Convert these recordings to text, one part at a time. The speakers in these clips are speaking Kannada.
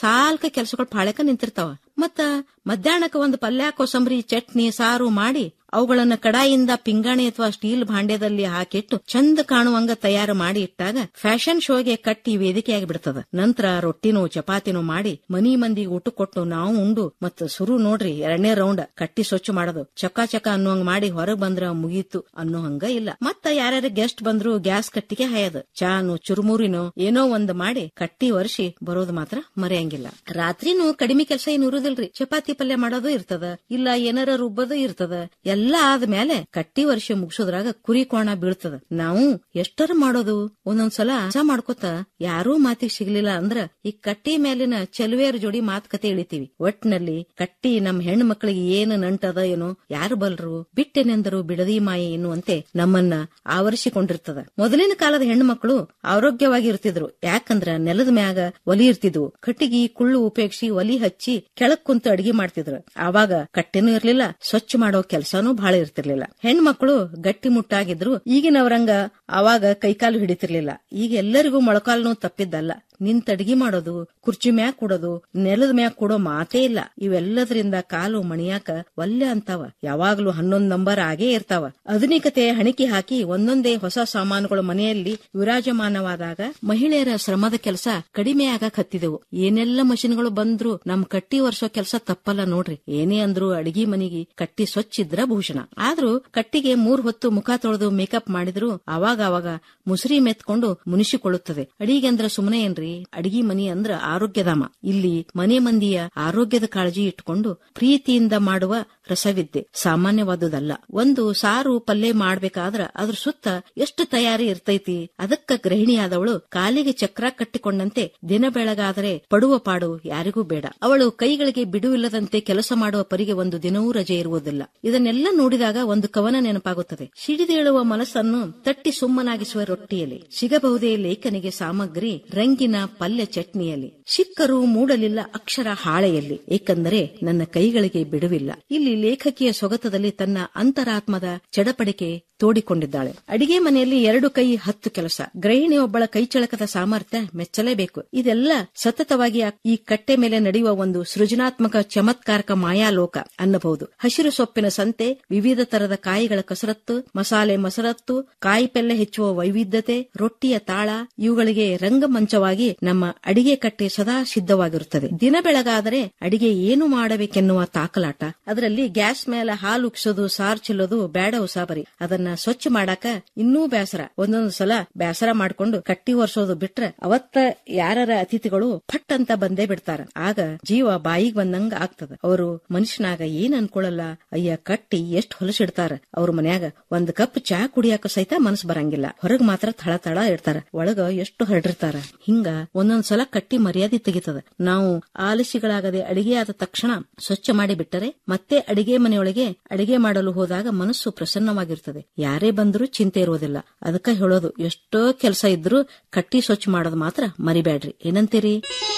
ಸಾಲ್ಕ ಕೆಲ್ಸಗಳು ಪಾಳ್ಯಕ ನಿಂತಿರ್ತಾವ ಮತ್ತ ಮಧ್ಯಾಹ್ನಕ್ಕ ಒಂದು ಪಲ್ಯ ಕೋಸಂಬರಿ ಚಟ್ನಿ ಸಾರು ಮಾಡಿ ಅವುಗಳನ್ನ ಕಡಾಯಿಂದ ಪಿಂಗಾಣಿ ಅಥವಾ ಸ್ಟೀಲ್ ಭಾಂಡ್ಯದಲ್ಲಿ ಹಾಕಿಟ್ಟು ಚಂದ ಕಾಣುವಂಗ ತಯಾರು ಮಾಡಿ ಇಟ್ಟಾಗ ಫ್ಯಾಷನ್ ಶೋಗೆ ಕಟ್ಟಿ ವೇದಿಕೆಯಾಗಿ ಬಿಡ್ತದ ನಂತರ ರೊಟ್ಟಿನೋ ಚಪಾತಿನೋ ಮಾಡಿ ಮನಿ ಮಂದಿ ಊಟ ಕೊಟ್ಟು ನಾವು ಉಂಡು ಮತ್ತ ಸುರು ನೋಡ್ರಿ ಎರಡನೇ ರೌಂಡ್ ಕಟ್ಟಿ ಸ್ವಚ್ಛ ಮಾಡೋದು ಚಕ ಚಕ ಅನ್ನೋಂಗ್ ಮಾಡಿ ಹೊರಗ್ ಬಂದ್ರ ಮುಗೀತು ಅನ್ನೋ ಹಂಗ ಇಲ್ಲ ಮತ್ತ ಯಾರ್ಯಾರ ಗೆಸ್ಟ್ ಬಂದ್ರು ಗ್ಯಾಸ್ ಕಟ್ಟಿಗೆ ಹಾಯದ ಚಾನು ಚುರುಮುರಿನೋ ಏನೋ ಒಂದ್ ಮಾಡಿ ಕಟ್ಟಿ ವರ್ಷಿ ಬರೋದು ಮಾತ್ರ ಮರೆಯಂಗಿಲ್ಲ ರಾತ್ರಿನೂ ಕಡಿಮೆ ಕೆಲಸ ಏನು ಇರುದಿಲ್ರಿ ಚಪಾತಿ ಪಲ್ಯ ಮಾಡೋದು ಇರ್ತದ ಇಲ್ಲ ಏನಾರ ರುಬ್ಬೋದು ಇರ್ತದ ಎಲ್ಲಾ ಆದ್ಮೇಲೆ ಕಟ್ಟಿ ವರ್ಷ ಮುಗಿಸೋದ್ರಾಗ ಕುರಿ ಕೋಣ ಬೀಳ್ತದ ನಾವು ಎಷ್ಟರ ಮಾಡೋದು ಒಂದೊಂದ್ಸಲ ಕೆಲಸ ಮಾಡ್ಕೋತ ಯಾರೂ ಮಾತಿಗೆ ಸಿಗ್ಲಿಲ್ಲ ಅಂದ್ರ ಈ ಕಟ್ಟಿ ಮೇಲಿನ ಚೆಲುವೆಯರ ಜೋಡಿ ಮಾತುಕತೆ ಇಳಿತೀವಿ ಒಟ್ನಲ್ಲಿ ಕಟ್ಟಿ ನಮ್ ಹೆಣ್ಣು ಮಕ್ಕಳಿಗೆ ಏನು ನಂಟದ ಏನೋ ಯಾರು ಬಲ್ರು ಬಿಟ್ಟೆನೆಂದರು ಬಿಡದಿ ಮಾಯಿ ಎನ್ನುವಂತೆ ನಮ್ಮನ್ನ ಆವರಿಸಿಕೊಂಡಿರ್ತದ ಮೊದಲಿನ ಕಾಲದ ಹೆಣ್ಣು ಮಕ್ಕಳು ಆರೋಗ್ಯವಾಗಿ ಇರ್ತಿದ್ರು ಯಾಕಂದ್ರ ನೆಲದ ಮ್ಯಾಗ ಒಲಿ ಇರ್ತಿದ್ವು ಕಟ್ಟಿಗಿ ಕುಳ್ಳು ಉಪಯೋಗಿಸಿ ಒಲಿ ಹಚ್ಚಿ ಕೆಳಕ್ ಕುಂತು ಅಡಿಗೆ ಮಾಡ್ತಿದ್ರು ಆವಾಗ ಕಟ್ಟೆನೂ ಇರ್ಲಿಲ್ಲ ಸ್ವಚ್ಛ ಮಾಡೋ ಕೆಲ್ಸಾನೂ ಬಹಳ ಇರ್ತಿರ್ಲಿಲ್ಲ ಹೆಣ್ಮಕ್ಳು ಗಟ್ಟಿ ಮುಟ್ಟಾಗಿದ್ರು ಈಗಿನವರಂಗ ಅವಾಗ ಕೈಕಾಲು ಹಿಡಿತಿರ್ಲಿಲ್ಲ ಈಗ ಎಲ್ಲರಿಗೂ ಮೊಳಕಾಲ್ನು ತಪ್ಪಿದ್ದಲ್ಲ ನಿಂತ ಅಡಿಗೆ ಮಾಡೋದು ಕುರ್ಚಿ ಮ್ಯಾಗ್ ಕೂಡೋದು ನೆಲದ ಮ್ಯಾಗ್ ಕೂಡೋ ಮಾತೇ ಇಲ್ಲ ಇವೆಲ್ಲದರಿಂದ ಕಾಲು ಮಣಿಯಾಕ ಒಲ್ಲೆ ಅಂತಾವ ಯಾವಾಗ್ಲೂ ಹನ್ನೊಂದ್ ನಂಬರ್ ಆಗೇ ಇರ್ತಾವ ಆಧುನಿಕತೆ ಹಣಿಕೆ ಹಾಕಿ ಒಂದೊಂದೇ ಹೊಸ ಸಾಮಾನುಗಳು ಮನೆಯಲ್ಲಿ ವಿರಾಜಮಾನವಾದಾಗ ಮಹಿಳೆಯರ ಶ್ರಮದ ಕೆಲಸ ಕಡಿಮೆ ಆಗಕ್ ಹತ್ತಿದೆವು ಏನೆಲ್ಲ ಮಷಿನ್ಗಳು ಬಂದ್ರು ನಮ್ ಕಟ್ಟಿ ವರ್ಷೋ ಕೆಲಸ ತಪ್ಪಲ್ಲ ನೋಡ್ರಿ ಏನೇ ಅಂದ್ರು ಅಡಿಗೆ ಮನಿಗೆ ಕಟ್ಟಿ ಸ್ವಚ್ಛ ಇದ್ರ ಭೂಷಣ ಆದ್ರೂ ಕಟ್ಟಿಗೆ ಮೂರ್ ಹೊತ್ತು ಮುಖ ತೊಳೆದು ಮೇಕಪ್ ಮಾಡಿದ್ರು ಅವಾಗ ಅವಾಗ ಮುಸುರಿ ಮೆತ್ಕೊಂಡು ಮುನಿಸಿಕೊಳ್ಳುತ್ತದೆ ಅಡಿಗೆ ಅಂದ್ರ ಸುಮ್ಮನೆ ಏನ್ರಿ ಅಡಿಗೆ ಮನಿ ಅಂದ್ರ ಆರೋಗ್ಯಧಾಮ ಇಲ್ಲಿ ಮನೆ ಮಂದಿಯ ಆರೋಗ್ಯದ ಕಾಳಜಿ ಇಟ್ಕೊಂಡು ಪ್ರೀತಿಯಿಂದ ಮಾಡುವ ರಸವಿದ್ಯೆ ಸಾಮಾನ್ಯವಾದುದಲ್ಲ ಒಂದು ಸಾರು ಪಲ್ಯ ಮಾಡ್ಬೇಕಾದ್ರ ಅದ್ರ ಸುತ್ತ ಎಷ್ಟು ತಯಾರಿ ಇರ್ತೈತಿ ಅದಕ್ಕ ಗೃಹಿಣಿಯಾದವಳು ಕಾಲಿಗೆ ಚಕ್ರ ಕಟ್ಟಿಕೊಂಡಂತೆ ದಿನ ಬೆಳಗಾದರೆ ಪಡುವ ಪಾಡು ಯಾರಿಗೂ ಬೇಡ ಅವಳು ಕೈಗಳಿಗೆ ಬಿಡುವಿಲ್ಲದಂತೆ ಕೆಲಸ ಮಾಡುವ ಪರಿಗೆ ಒಂದು ದಿನವೂ ರಜೆ ಇರುವುದಿಲ್ಲ ಇದನ್ನೆಲ್ಲ ನೋಡಿದಾಗ ಒಂದು ಕವನ ನೆನಪಾಗುತ್ತದೆ ಸಿಡಿದೇಳುವ ಮನಸ್ಸನ್ನು ತಟ್ಟಿ ಸುಮ್ಮನಾಗಿಸುವ ರೊಟ್ಟಿಯಲ್ಲಿ ಸಿಗಬಹುದೇ ಲೇಖನಿಗೆ ಸಾಮಗ್ರಿ ರಂಗಿನ ಪಲ್ಯ ಚಟ್ನಿಯಲ್ಲಿ ಸಿಕ್ಕರೂ ಮೂಡಲಿಲ್ಲ ಅಕ್ಷರ ಹಾಳೆಯಲ್ಲಿ ಏಕೆಂದರೆ ನನ್ನ ಕೈಗಳಿಗೆ ಬಿಡುವಿಲ್ಲ ಇಲ್ಲಿ ಲೇಖಕಿಯ ಸೊಗತದಲ್ಲಿ ತನ್ನ ಅಂತರಾತ್ಮದ ಚಡಪಡಿಕೆ ತೋಡಿಕೊಂಡಿದ್ದಾಳೆ ಅಡಿಗೆ ಮನೆಯಲ್ಲಿ ಎರಡು ಕೈ ಹತ್ತು ಕೆಲಸ ಗೃಹಿಣಿ ಒಬ್ಬಳ ಕೈಚಳಕದ ಸಾಮರ್ಥ್ಯ ಮೆಚ್ಚಲೇಬೇಕು ಇದೆಲ್ಲ ಸತತವಾಗಿ ಈ ಕಟ್ಟೆ ಮೇಲೆ ನಡೆಯುವ ಒಂದು ಸೃಜನಾತ್ಮಕ ಚಮತ್ಕಾರಕ ಮಾಯಾಲೋಕ ಅನ್ನಬಹುದು ಹಸಿರು ಸೊಪ್ಪಿನ ಸಂತೆ ವಿವಿಧ ತರದ ಕಾಯಿಗಳ ಕಸರತ್ತು ಮಸಾಲೆ ಮಸರತ್ತು ಕಾಯಿ ಪಲ್ಯ ಹೆಚ್ಚುವ ವೈವಿಧ್ಯತೆ ರೊಟ್ಟಿಯ ತಾಳ ಇವುಗಳಿಗೆ ರಂಗಮಂಚವಾಗಿ ನಮ್ಮ ಅಡಿಗೆ ಕಟ್ಟೆ ಸದಾ ಸಿದ್ಧವಾಗಿರುತ್ತದೆ ದಿನ ಬೆಳಗಾದರೆ ಅಡಿಗೆ ಏನು ಮಾಡಬೇಕೆನ್ನುವ ತಾಕಲಾಟ ಅದರಲ್ಲಿ ಗ್ಯಾಸ್ ಮೇಲೆ ಹಾಲು ಉಕ್ಸೋದು ಸಾರ್ ಚೆಲ್ಲೋದು ಬೇಡ ಉಸಾಬರಿ ಅದನ್ನ ಸ್ವಚ್ಛ ಮಾಡಾಕ ಇನ್ನೂ ಬೇಸರ ಒಂದೊಂದು ಸಲ ಬೇಸರ ಮಾಡ್ಕೊಂಡು ಕಟ್ಟಿ ಒರ್ಸೋದು ಬಿಟ್ರೆ ಅವತ್ತ ಯಾರರ ಅತಿಥಿಗಳು ಫಟ್ ಅಂತ ಬಂದೇ ಬಿಡ್ತಾರ ಆಗ ಜೀವ ಬಾಯಿಗೆ ಬಂದಂಗ ಆಗ್ತದ ಅವರು ಮನುಷ್ಯನಾಗ ಏನ್ ಅನ್ಕೊಳಲ್ಲ ಅಯ್ಯ ಕಟ್ಟಿ ಎಷ್ಟ್ ಹೊಲಸಿಡ್ತಾರ ಅವ್ರ ಮನ್ಯಾಗ ಒಂದ್ ಕಪ್ ಚಾ ಕುಡಿಯಾಕ ಸಹಿತ ಮನಸ್ ಬರಂಗಿಲ್ಲ ಹೊರಗ್ ಮಾತ್ರ ಥಳ ಥಳ ಇಡ್ತಾರ ಒಳಗ ಎಷ್ಟು ಹರಡಿರ್ತಾರ ಹಿಂಗ ಒಂದೊಂದ್ ಸಲ ಕಟ್ಟಿ ಮರ್ಯಾದೆ ತೆಗಿತದ ನಾವು ಆಲಸಿಗಳಾಗದೆ ಅಡಿಗೆ ಆದ ತಕ್ಷಣ ಸ್ವಚ್ಛ ಮಾಡಿ ಬಿಟ್ಟರೆ ಮತ್ತೆ ಅಡಿಗೆ ಮನೆಯೊಳಗೆ ಅಡಿಗೆ ಮಾಡಲು ಹೋದಾಗ ಮನಸ್ಸು ಪ್ರಸನ್ನವಾಗಿರ್ತದೆ ಯಾರೇ ಬಂದರೂ ಚಿಂತೆ ಇರುವುದಿಲ್ಲ ಅದಕ್ಕ ಹೇಳೋದು ಎಷ್ಟೋ ಕೆಲಸ ಇದ್ರೂ ಕಟ್ಟಿ ಸ್ವಚ್ಛ ಮಾಡೋದು ಮಾತ್ರ ಮರಿಬ್ಯಾಡ್ರಿ ಏನಂತೀರಿ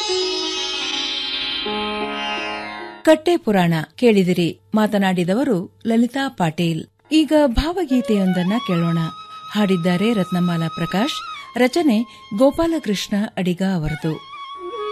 ಕಟ್ಟೆ ಪುರಾಣ ಕೇಳಿದಿರಿ ಮಾತನಾಡಿದವರು ಲಲಿತಾ ಪಾಟೀಲ್ ಈಗ ಭಾವಗೀತೆಯೊಂದನ್ನ ಕೇಳೋಣ ಹಾಡಿದ್ದಾರೆ ರತ್ನಮಾಲಾ ಪ್ರಕಾಶ್ ರಚನೆ ಗೋಪಾಲಕೃಷ್ಣ ಅಡಿಗ ಅವರದು